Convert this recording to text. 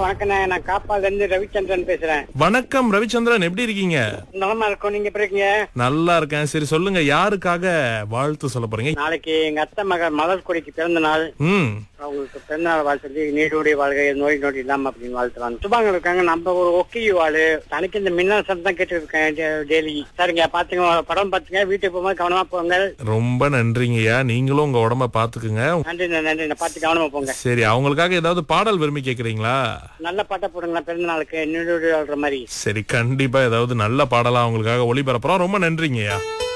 வணக்கம் நான் காப்பால இருந்து ரவிச்சந்திரன் பேசுறேன் வணக்கம் ரவிச்சந்திரன் எப்படி இருக்கீங்க நலமா இருக்கோம் நீங்க எப்படி இருக்கீங்க நல்லா இருக்கேன் சரி சொல்லுங்க யாருக்காக வாழ்த்து சொல்ல போறீங்க நாளைக்கு எங்க அத்தை மகன் மலர் கொடிக்கு பிறந்த நாள் ம் அவங்களுக்கு பிறந்த நாள் வாழ்த்து சொல்லி நீடோடி வாழ்க நோய் நொடி இல்லாம அப்படின்னு வாழ்த்துறாங்க சுபாங்க இருக்காங்க நம்ம ஒரு ஒக்கி வாழ் தனக்கு இந்த மின்னல் சத்தம் தான் கேட்டு இருக்கேன் டெய்லி சரிங்க பாத்துங்க படம் பாத்துங்க வீட்டுக்கு போகும்போது கவனமா போங்க ரொம்ப நன்றிங்கய்யா நீங்களும் உங்க உடம்ப பாத்துக்குங்க நன்றி நன்றி நான் பார்த்து கவனமா போங்க சரி அவங்களுக்காக ஏதாவது பாடல் விரும்பி கேக்குறீங்களா நல்ல பாட்டை போடுங்களா பிறந்த நாளுக்கு நீடோடி வாழ்ற மாதிரி சரி கண்டிப்பா ஏதாவது நல்ல பாடலா அவங்களுக்காக ஒளிபரப்புறோம் ரொம்ப நன்றிங்கய்யா